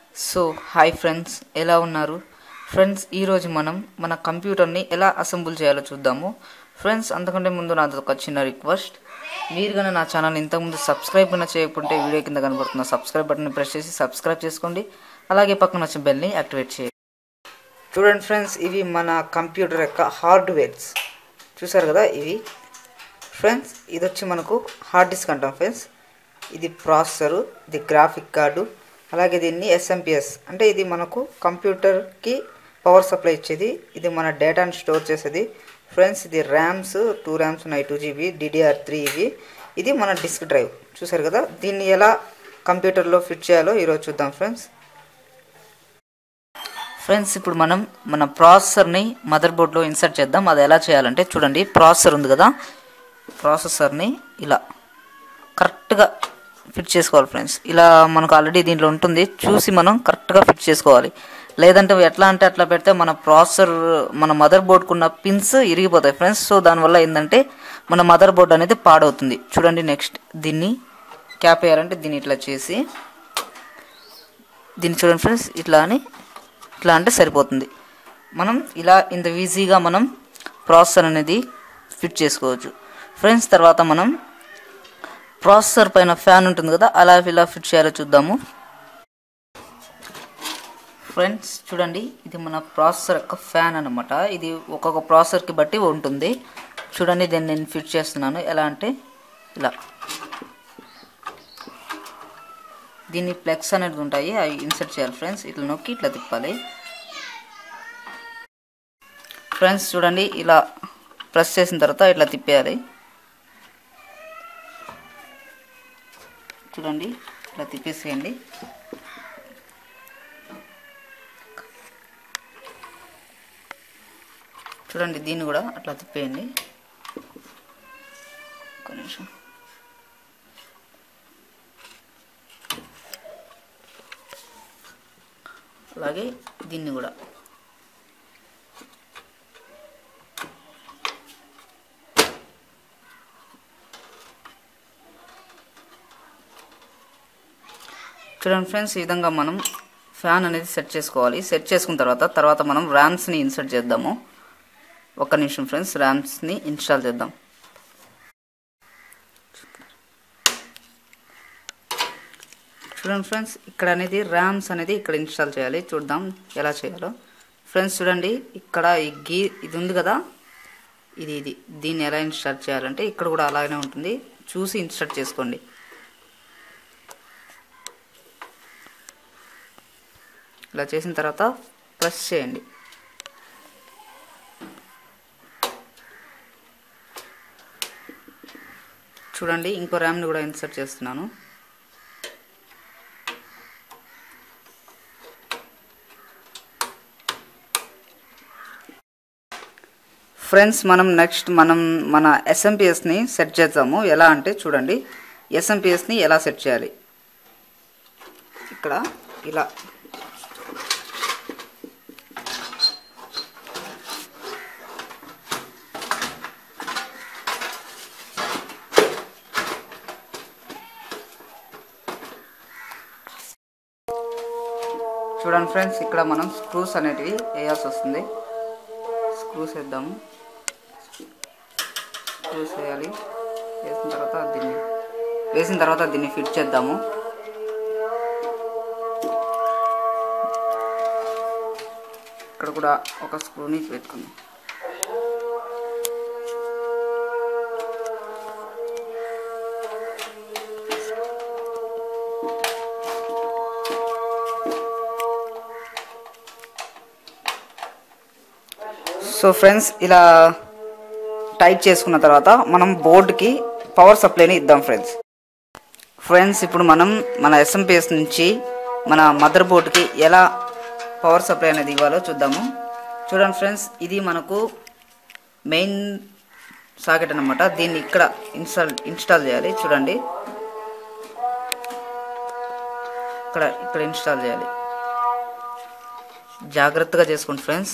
so hi friends ఎలా ఉన్నారు friends ఈరోజు మనం మన కంప్యూటర్ని ఎలా అసెంబుల్ చేయాలో చూద్దాము ఫ్రెండ్స్ అంతకంటే ముందు నాది ఒక చిన్న రిక్వెస్ట్ మీరు కానీ నా ఛానల్ ఇంతకుముందు సబ్స్క్రైబ్ కన్నా చేయకుంటే వీడియో కింద కనబడుతున్న సబ్స్క్రైబ్ బటన్ ప్రెస్ చేసి సబ్స్క్రైబ్ చేసుకోండి అలాగే పక్కన వచ్చిన బెల్ని యాక్టివేట్ చేయండి చూడండి ఫ్రెండ్స్ ఇవి మన కంప్యూటర్ యొక్క హార్డ్వేర్స్ చూసారు కదా ఇవి ఫ్రెండ్స్ ఇది వచ్చి మనకు హార్డ్ డిస్క్ అంటాం ఫ్రెండ్స్ ఇది ప్రాసెసరు ఇది గ్రాఫిక్ కార్డు అలాగే దీన్ని ఎస్ఎంపిఎస్ అంటే ఇది మనకు కంప్యూటర్కి పవర్ సప్లై ఇచ్చేది ఇది మన డేటాని స్టోర్ చేసేది ఫ్రెండ్స్ ఇది ర్యామ్స్ టూ ర్యామ్స్ ఉన్నాయి టూ జీబీ డిడిఆర్ త్రీ ఇవి ఇది మన డిస్క్ డ్రైవ్ చూసారు కదా దీన్ని ఎలా కంప్యూటర్లో ఫిట్ చేయాలో ఈరోజు చూద్దాం ఫ్రెండ్స్ ఫ్రెండ్స్ ఇప్పుడు మనం మన ప్రాసెసర్ని మదర్ బోర్డ్లో ఇన్సర్ట్ చేద్దాం అది ఎలా చేయాలంటే చూడండి ప్రాసెసర్ ఉంది కదా ప్రాసెసర్ని ఇలా కరెక్ట్గా ఫిట్ చేసుకోవాలి ఫ్రెండ్స్ ఇలా మనకు ఆల్రెడీ దీంట్లో ఉంటుంది చూసి మనం కరెక్ట్గా ఫిట్ చేసుకోవాలి లేదంటే ఎట్లా అంటే అట్లా పెడితే మన ప్రాసెసర్ మన మదర్ బోర్డ్కి ఉన్న పిన్స్ ఇరిగిపోతాయి ఫ్రెండ్స్ సో దానివల్ల ఏంటంటే మన మదర్ బోర్డ్ అనేది పాడవుతుంది చూడండి నెక్స్ట్ దీన్ని క్యాప్ వేయాలంటే దీన్ని ఇట్లా చేసి దీన్ని చూడండి ఫ్రెండ్స్ ఇట్లా అని ఇట్లా అంటే సరిపోతుంది మనం ఇలా ఇంత ఈజీగా మనం ప్రాసెసర్ అనేది ఫిట్ చేసుకోవచ్చు ఫ్రెండ్స్ తర్వాత మనం ప్రాసెసర్ పైన ఫ్యాన్ ఉంటుంది కదా అలా ఇలా ఫిట్ చేయాలో చూద్దాము ఫ్రెండ్స్ చూడండి ఇది మన ప్రాసెసర్ యొక్క ఫ్యాన్ అనమాట ఇది ఒక్కొక్క ప్రాసెసర్కి బట్టి ఉంటుంది చూడండి దీన్ని నేను ఫిట్ చేస్తున్నాను ఎలా అంటే ఇలా దీన్ని ప్లగ్స్ అనేది ఉంటాయి అవి ఇన్సర్ట్ చేయాలి ఫ్రెండ్స్ ఇట్లా నొక్కి ఇట్లా తిప్పాలి ఫ్రెండ్స్ చూడండి ఇలా ప్రెస్ చేసిన తర్వాత ఇట్లా తిప్పేయాలి చూడండి ఇట్లా తిప్పేసేయండి చూడండి దీన్ని కూడా అట్లా తిప్పేయండి ఒక నిమిషం అలాగే దీన్ని కూడా చూడండి ఫ్రెండ్స్ ఈ విధంగా మనం ఫ్యాన్ అనేది సెట్ చేసుకోవాలి సెట్ చేసుకున్న తర్వాత తర్వాత మనం ర్యామ్స్ని ఇన్సర్ట్ చేద్దాము ఒక్క నిమిషం ఫ్రెండ్స్ ర్యామ్స్ని ఇన్స్టాల్ చేద్దాం చూడండి ఫ్రెండ్స్ ఇక్కడ అనేది ర్యామ్స్ అనేది ఇక్కడ ఇన్స్టాల్ చేయాలి చూద్దాం ఎలా చేయాలో ఫ్రెండ్స్ చూడండి ఇక్కడ ఈ గీ ఇది ఉంది కదా ఇది ఇది దీన్ని ఎలా ఇన్స్టాల్ చేయాలంటే ఇక్కడ కూడా అలాగనే ఉంటుంది చూసి ఇన్స్టాల్ చేసుకోండి ఇలా చేసిన తర్వాత ప్రెస్ చేయండి చూడండి ఇంకో ర్యామ్ని కూడా ఇన్సర్ట్ చేస్తున్నాను ఫ్రెండ్స్ మనం నెక్స్ట్ మనం మన ఎస్ఎంపిఎస్ని సెట్ చేద్దాము ఎలా అంటే చూడండి ఎస్ఎంపిఎస్ని ఎలా సెట్ చేయాలి ఇక్కడ ఇలా చూడండి ఫ్రెండ్స్ ఇక్కడ మనం స్క్రూస్ అనేటివి వేయాల్సి వస్తుంది స్క్రూస్ వేద్దాము స్క్రూస్ వేయాలి వేసిన తర్వాత దీన్ని వేసిన తర్వాత దీన్ని ఫిట్ చేద్దాము ఇక్కడ కూడా ఒక స్క్రూని పెట్టుకుందాం సో ఫ్రెండ్స్ ఇలా టైట్ చేసుకున్న తర్వాత మనం బోర్డుకి పవర్ సప్లైని ఇద్దాం ఫ్రెండ్స్ ఫ్రెండ్స్ ఇప్పుడు మనం మన ఎస్ఎంపిఎస్ నుంచి మన మదర్ బోర్డుకి ఎలా పవర్ సప్లై అనేది ఇవ్వాలో చూద్దాము చూడండి ఫ్రెండ్స్ ఇది మనకు మెయిన్ సాకెట్ అనమాట దీన్ని ఇక్కడ ఇన్స్టాల్ ఇన్స్టాల్ చేయాలి చూడండి ఇక్కడ ఇక్కడ ఇన్స్టాల్ చేయాలి జాగ్రత్తగా చేసుకోండి ఫ్రెండ్స్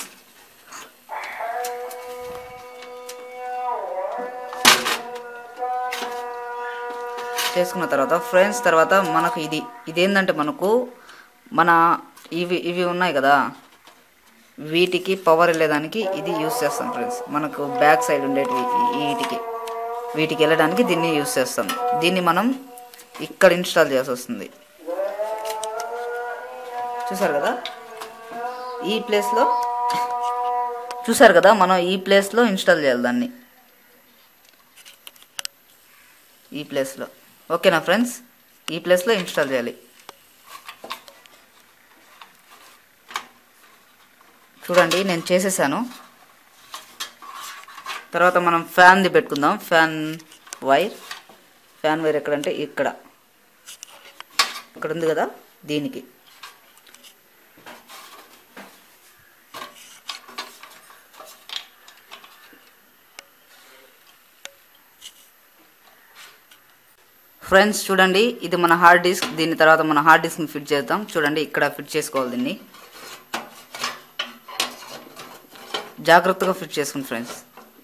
చేసుకున్న తర్వాత ఫ్రెండ్స్ తర్వాత మనకు ఇది ఇదేంటంటే మనకు మన ఇవి ఇవి ఉన్నాయి కదా వీటికి పవర్ వెళ్ళేదానికి ఇది యూస్ చేస్తాం ఫ్రెండ్స్ మనకు బ్యాక్ సైడ్ ఉండేటివి ఈ- వీటికి వీటికి వెళ్ళడానికి దీన్ని యూస్ చేస్తాం దీన్ని మనం ఇక్కడ ఇన్స్టాల్ చేయాల్సి వస్తుంది చూసారు కదా ఈ ప్లేస్లో చూసారు కదా మనం ఈ ప్లేస్లో ఇన్స్టాల్ చేయాలి దాన్ని ఈ ప్లేస్లో ఓకేనా ఫ్రెండ్స్ ఈ ప్లేస్లో ఇన్స్టాల్ చేయాలి చూడండి నేను చేసేసాను తర్వాత మనం ఫ్యాన్ది పెట్టుకుందాం ఫ్యాన్ వైర్ ఫ్యాన్ వైర్ ఎక్కడంటే ఇక్కడ ఇక్కడ ఉంది కదా దీనికి ఫ్రెండ్స్ చూడండి ఇది మన హార్డ్ డిస్క్ దీని తర్వాత మన హార్డ్ డిస్క్ని ఫిట్ చేద్దాం చూడండి ఇక్కడ ఫిట్ చేసుకోవాలి దీన్ని జాగ్రత్తగా ఫిట్ చేసుకోండి ఫ్రెండ్స్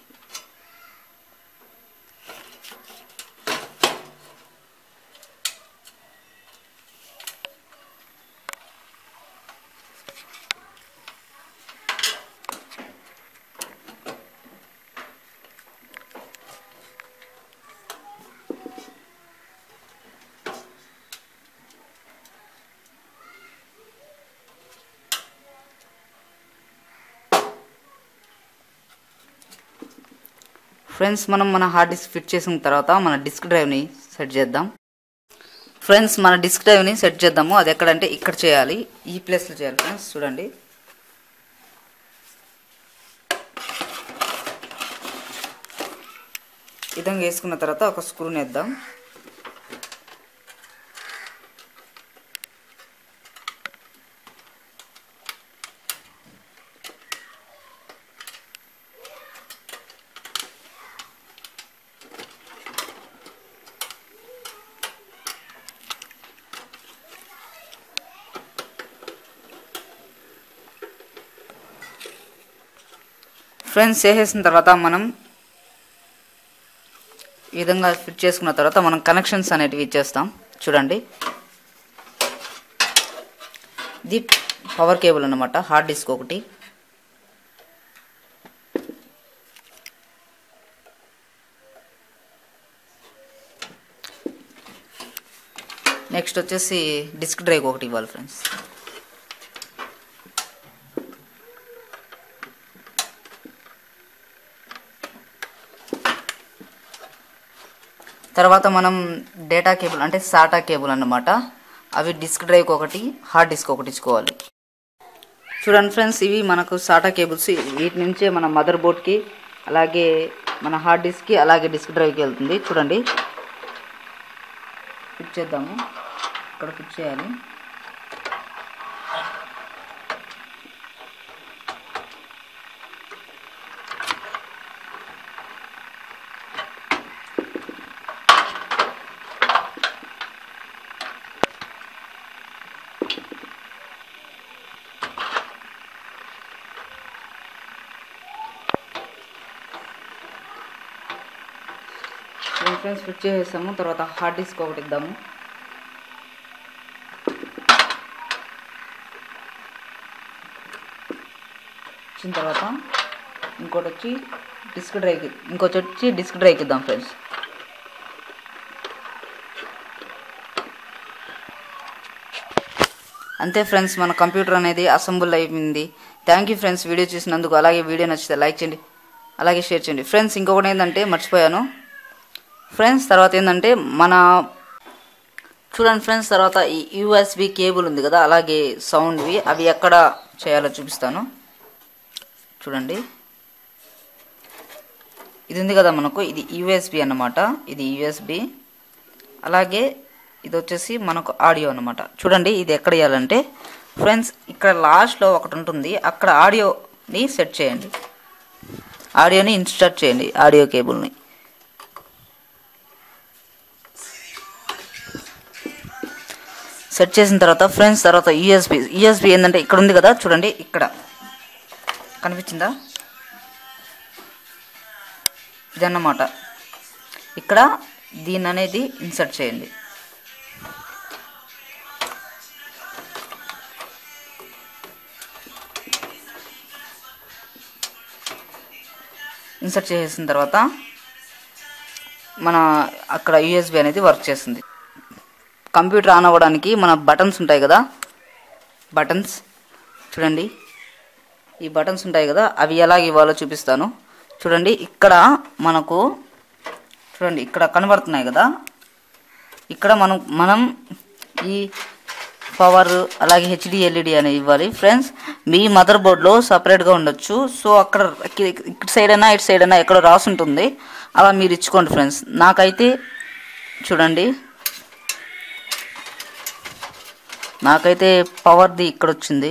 ఫ్రెండ్స్ మనం మన హార్డ్ డిస్క్ ఫిట్ చేసిన తర్వాత మన డిస్క్ డ్రైవ్ని సెట్ చేద్దాం ఫ్రెండ్స్ మన డిస్క్ డ్రైవ్ని సెట్ చేద్దాము అది ఎక్కడంటే ఇక్కడ చేయాలి ఈ ప్లేస్లో చేయాలి ఫ్రెండ్స్ చూడండి ఈ విధంగా వేసుకున్న తర్వాత ఒక స్క్రూని వేద్దాం ఫ్రెండ్స్ వేసేసిన తర్వాత మనం ఈ విధంగా ఫిట్ చేసుకున్న తర్వాత మనం కనెక్షన్స్ అనేటివి ఇచ్చేస్తాం చూడండి ఇది పవర్ కేబుల్ అన్నమాట హార్డ్ డిస్క్ ఒకటి నెక్స్ట్ వచ్చేసి డిస్క్ డ్రైవ్ ఒకటి ఇవ్వాలి ఫ్రెండ్స్ తర్వాత మనం డేటా కేబుల్ అంటే సాటా కేబుల్ అన్నమాట అవి డిస్క్ డ్రైవ్కి ఒకటి హార్డ్ డిస్క్ ఒకటి ఇచ్చుకోవాలి చూడండి ఫ్రెండ్స్ ఇవి మనకు సాటా కేబుల్స్ వీటి నుంచే మన మదర్ బోర్డ్కి అలాగే మన హార్డ్ డిస్క్కి అలాగే డిస్క్ డ్రైవ్కి వెళ్తుంది చూడండి ఫిట్ చేద్దాము ఇక్కడ ఫిట్ చేయాలి చూడండి ఫ్రెండ్స్ ఫిట్ చేసేసాము తర్వాత హార్డ్ డిస్క్ ఒకటి ఇద్దాము ఇచ్చిన తర్వాత ఇంకోటి వచ్చి డిస్క్ డ్రైవ్కి ఇంకోటి వచ్చి డిస్క్ డ్రైవ్కి ఇద్దాం ఫ్రెండ్స్ అంతే ఫ్రెండ్స్ మన కంప్యూటర్ అనేది అసెంబుల్ అయిపోయింది థ్యాంక్ యూ ఫ్రెండ్స్ వీడియో చూసినందుకు అలాగే వీడియో నచ్చితే లైక్ చేయండి అలాగే షేర్ చేయండి ఫ్రెండ్స్ ఇంకొకటి ఏంటంటే మర్చిపోయాను ఫ్రెండ్స్ తర్వాత ఏంటంటే మన చూడండి ఫ్రెండ్స్ తర్వాత ఈ యూఎస్బి కేబుల్ ఉంది కదా అలాగే సౌండ్వి అవి ఎక్కడ చేయాలో చూపిస్తాను చూడండి ఇది ఉంది కదా మనకు ఇది యూఎస్బి అన్నమాట ఇది యూఎస్బి అలాగే ఇది వచ్చేసి మనకు ఆడియో అన్నమాట చూడండి ఇది ఎక్కడ వేయాలంటే ఫ్రెండ్స్ ఇక్కడ లాస్ట్లో ఒకటి ఉంటుంది అక్కడ ఆడియోని సెట్ చేయండి ఆడియోని ఇన్స్టార్ట్ చేయండి ఆడియో కేబుల్ని సెట్ చేసిన తర్వాత ఫ్రెండ్స్ తర్వాత యూఎస్బి యూఎస్బి ఏంటంటే ఇక్కడ ఉంది కదా చూడండి ఇక్కడ కనిపించిందా ఇదన్నమాట ఇక్కడ దీన్ని అనేది ఇన్సర్ట్ చేయండి ఇన్సర్ట్ చేసేసిన తర్వాత మన అక్కడ యూఎస్బి అనేది వర్క్ చేస్తుంది కంప్యూటర్ ఆన్ అవ్వడానికి మన బటన్స్ ఉంటాయి కదా బటన్స్ చూడండి ఈ బటన్స్ ఉంటాయి కదా అవి ఎలాగ ఇవ్వాలో చూపిస్తాను చూడండి ఇక్కడ మనకు చూడండి ఇక్కడ కనబడుతున్నాయి కదా ఇక్కడ మనం మనం ఈ పవర్ అలాగే హెచ్డి ఎల్ఈడి అనేవి ఇవ్వాలి ఫ్రెండ్స్ మీ మదర్ బోర్డ్లో సపరేట్గా ఉండొచ్చు సో అక్కడ ఇటు సైడ్ అయినా ఇటు సైడ్ అయినా ఎక్కడో రాసి ఉంటుంది అలా మీరు ఇచ్చుకోండి ఫ్రెండ్స్ నాకైతే చూడండి నాకైతే పవర్ది ఇక్కడ వచ్చింది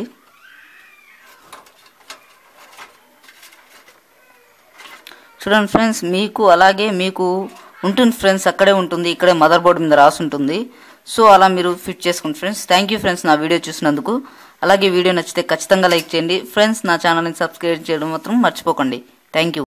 చూడండి ఫ్రెండ్స్ మీకు అలాగే మీకు ఉంటుంది ఫ్రెండ్స్ అక్కడే ఉంటుంది ఇక్కడే మదర్ బోర్డ్ మీద రాసి ఉంటుంది సో అలా మీరు ఫిట్ చేసుకోండి ఫ్రెండ్స్ థ్యాంక్ యూ ఫ్రెండ్స్ నా వీడియో చూసినందుకు అలాగే వీడియో నచ్చితే ఖచ్చితంగా లైక్ చేయండి ఫ్రెండ్స్ నా ఛానల్ని సబ్స్క్రైబ్ చేయడం మాత్రం మర్చిపోకండి థ్యాంక్ యూ